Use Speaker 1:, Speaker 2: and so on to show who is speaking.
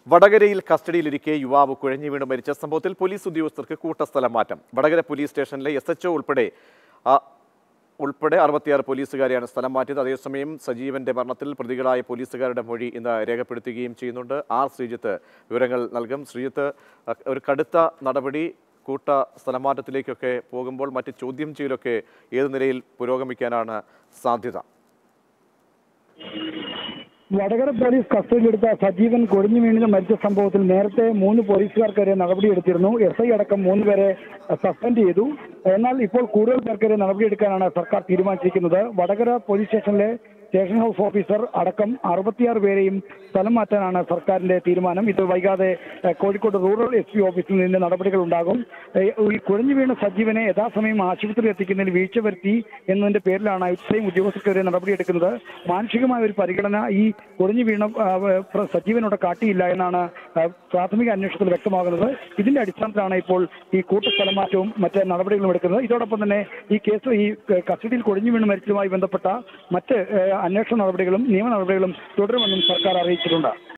Speaker 1: വടകരയിൽ കസ്റ്റഡിയിലിരിക്കെ യുവാവ് കുഴഞ്ഞു വീണ് മരിച്ച സംഭവത്തിൽ പോലീസ് ഉദ്യോഗസ്ഥർക്ക് കൂട്ടസ്ഥലം മാറ്റം വടകര പോലീസ് സ്റ്റേഷനിലെ എസ് എച്ച് ഉൾപ്പെടെ ആ, ഉൾപ്പെടെ അറുപത്തിയാറ് പോലീസുകാരെയാണ് സ്ഥലം മാറ്റിയത് അതേസമയം സജീവന്റെ മരണത്തിൽ പ്രതികളായ പോലീസുകാരുടെ മൊഴി ഇന്ന് രേഖപ്പെടുത്തുകയും ചെയ്യുന്നുണ്ട് ആർ ശ്രീജിത്ത് വിവരങ്ങൾ നൽകും ശ്രീജിത്ത് അ, ഒരു കടുത്ത നടപടി കൂട്ട സ്ഥലമാറ്റത്തിലേക്കൊക്കെ പോകുമ്പോൾ മറ്റ് ചോദ്യം ചെയ്യലൊക്കെ ഏത് നിലയിൽ പുരോഗമിക്കാനാണ് സാധ്യത
Speaker 2: വടകര പോലീസ് കസ്റ്റഡിയിലെടുത്ത സജീവൻ കൊടിഞ്ഞു വീണിന് മരിച്ച സംഭവത്തിൽ നേരത്തെ മൂന്ന് പോലീസുകാർക്കെതിരെ നടപടിയെടുത്തിരുന്നു എസ് ഐ അടക്കം മൂന്ന് പേരെ സസ്പെൻഡ് ചെയ്തു എന്നാൽ ഇപ്പോൾ കൂടുതൽ പേർക്കെതിരെ നടപടിയെടുക്കാനാണ് സർക്കാർ തീരുമാനിച്ചിരിക്കുന്നത് വടകര പോലീസ് സ്റ്റേഷനിലെ സ്റ്റേഷൻ ഹൗസ് ഓഫീസർ അടക്കം അറുപത്തിയാറ് പേരെയും സ്ഥലം മാറ്റാനാണ് സർക്കാരിന്റെ തീരുമാനം ഇത് വൈകാതെ ഏഹ്, കോഴിക്കോട് റൂറൽ എസ് പി ഓഫീസിൽ നിന്ന് നടപടികൾ ഉണ്ടാകും ഏഹ്, ഈ കുഴഞ്ഞു വീണ സജീവനെ യഥാസമയം ആശുപത്രിയിൽ എത്തിക്കുന്നതിൽ വീഴ്ച വരുത്തി എന്നതിന്റെ പേരിലാണ് ഇത്രയും ഉദ്യോഗസ്ഥർക്കെതിരെ നടപടിയെടുക്കുന്നത് മാനുഷികമായ ഒരു പരിഗണന ഈ കുഴഞ്ഞു വീണ ആ, പ്ര- സജീവനോട് കാട്ടിയില്ല എന്നാണ് ആ, പ്രാഥമിക അന്വേഷണത്തിൽ വ്യക്തമാകുന്നത് ഇതിന്റെ അടിസ്ഥാനത്തിലാണ് ഇപ്പോൾ ഈ കൂട്ടസ്ഥലമാറ്റവും മറ്റ് നടപടികളും എടുക്കുന്നത് ഇതോടൊപ്പം തന്നെ ഈ കേസ് ഈ ഏഹ്, കസ്റ്റഡിയിൽ കൊഴിഞ്ഞു വീണ് മരിച്ചതുമായി ബന്ധപ്പെട്ട മറ്റ് ഏഹ്, അന്വേഷണ നടപടികളും നിയമ നടപടികളും തുടരുമെന്നും സർക്കാർ അറിയിച്ചിട്ടുണ്ട്